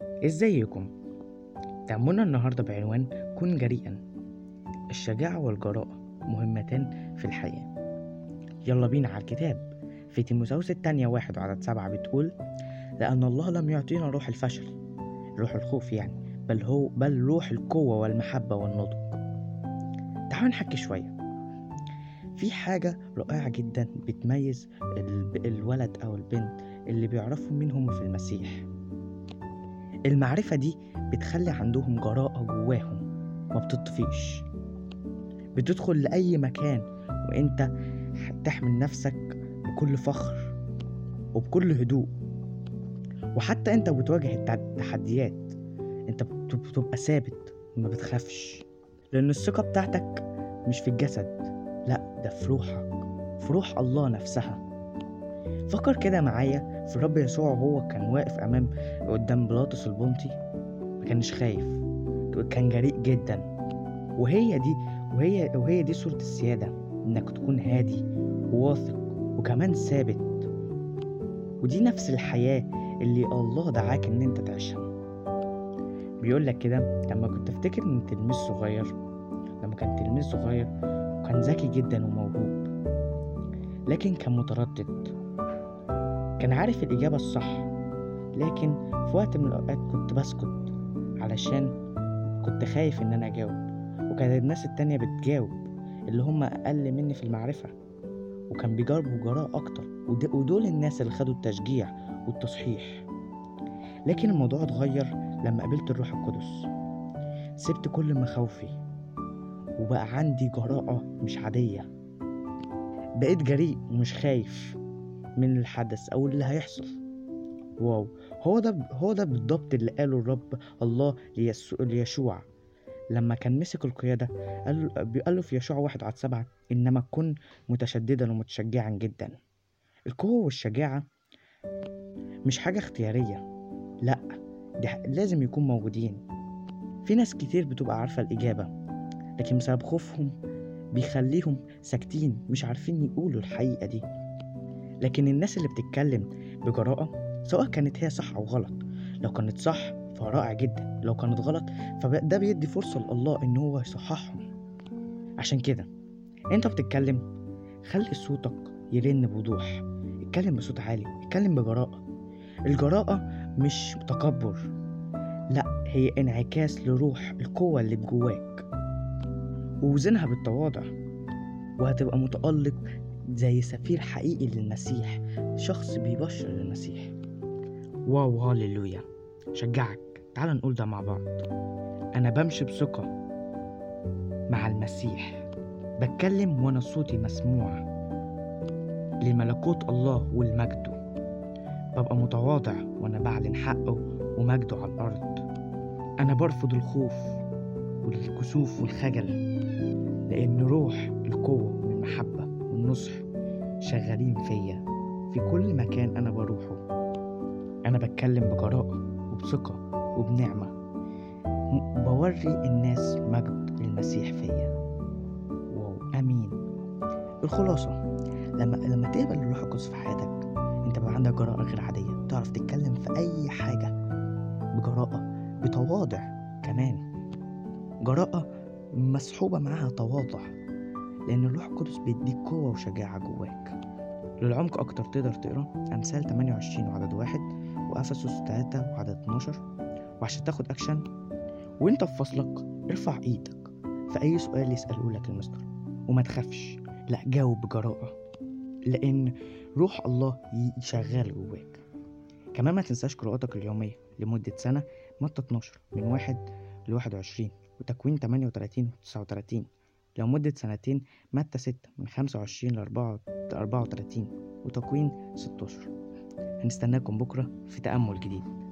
ازيكم تأملنا النهاردة بعنوان كن جريئا الشجاعة والجراءة مهمتان في الحياة يلا بينا على الكتاب في تيموثاوس التانية واحد وعدد سبعة بتقول لأن الله لم يعطينا روح الفشل روح الخوف يعني بل هو بل روح القوة والمحبة والنضج تعالوا نحكي شوية في حاجة رائعة جدا بتميز ال- الولد أو البنت اللي بيعرفوا مين هم في المسيح المعرفة دي بتخلي عندهم جراءة جواهم ما بتطفيش بتدخل لأي مكان وانت تحمل نفسك بكل فخر وبكل هدوء وحتى انت بتواجه التع- التحديات انت بت- بتبقى ثابت ما بتخافش لأن الثقة بتاعتك مش في الجسد لا ده في روحك في روح الله نفسها فكر كده معايا في الرب يسوع وهو كان واقف أمام قدام بيلاطس البنطي ما كانش خايف كان جريء جدا وهي دي وهي وهي دي صورة السيادة انك تكون هادي وواثق وكمان ثابت ودي نفس الحياة اللي الله دعاك ان انت تعيشها بيقول لك كده لما كنت افتكر ان تلميذ صغير لما كان تلميذ صغير وكان ذكي جدا وموهوب لكن كان متردد كان عارف الإجابة الصح لكن في وقت من الأوقات كنت بسكت علشان كنت خايف إن أنا أجاوب وكانت الناس التانية بتجاوب اللي هم أقل مني في المعرفة وكان بيجربوا جراء أكتر ود- ودول الناس اللي خدوا التشجيع والتصحيح لكن الموضوع اتغير لما قابلت الروح القدس سبت كل مخاوفي وبقى عندي جراءة مش عادية بقيت جريء ومش خايف من الحدث أو اللي هيحصل واو هو ده هو ده بالضبط اللي قاله الرب الله ليسوع, ليشوع لما كان مسك القيادة قال له قال له في يشوع واحد عدد سبعة إنما كن متشددا ومتشجعا جدا القوة والشجاعة مش حاجة اختيارية لأ دي ح- لازم يكون موجودين في ناس كتير بتبقى عارفة الإجابة لكن بسبب خوفهم بيخليهم ساكتين مش عارفين يقولوا الحقيقة دي لكن الناس اللي بتتكلم بجراءة سواء كانت هي صح أو غلط لو كانت صح فرائع جدا لو كانت غلط فده بيدي فرصة لله إن هو يصححهم عشان كده أنت بتتكلم خلي صوتك يرن بوضوح اتكلم بصوت عالي اتكلم بجراءة الجراءة مش تكبر لا هي انعكاس لروح القوة اللي بجواك ووزنها بالتواضع وهتبقى متألق زي سفير حقيقي للمسيح شخص بيبشر للمسيح واو هاليلويا شجعك تعال نقول ده مع بعض أنا بمشي بثقة مع المسيح بتكلم وأنا صوتي مسموع لملكوت الله والمجده ببقى متواضع وأنا بعلن حقه ومجده على الأرض أنا برفض الخوف والكسوف والخجل لأن روح القوة والمحبة والنصح شغالين فيا في كل مكان أنا بروحه أنا بتكلم بجراءة وبثقة وبنعمة م- بوري الناس مجد المسيح فيا واو أمين الخلاصة لما لما تقبل الروح القدس في حياتك انت بقى عندك جراءة غير عادية تعرف تتكلم في أي حاجة بجراءة بتواضع كمان جراءة مصحوبة معاها تواضع لأن الروح القدس بيديك قوة وشجاعة جواك للعمق أكتر تقدر تقرا أمثال 28 وعدد واحد وأفسس 3 وعدد 12 وعشان تاخد أكشن وأنت في فصلك ارفع إيدك في أي سؤال يسأله لك المستر وما تخافش لا جاوب بجراءة لأن روح الله ي- شغال جواك كمان ما تنساش قراءتك اليومية لمدة سنة متى 12 من 1 ل 21 وتكوين 38 و 39 لو مدة سنتين متى 6 من 25 ل 34 وتكوين 16 هنستناكم بكرة في تأمل جديد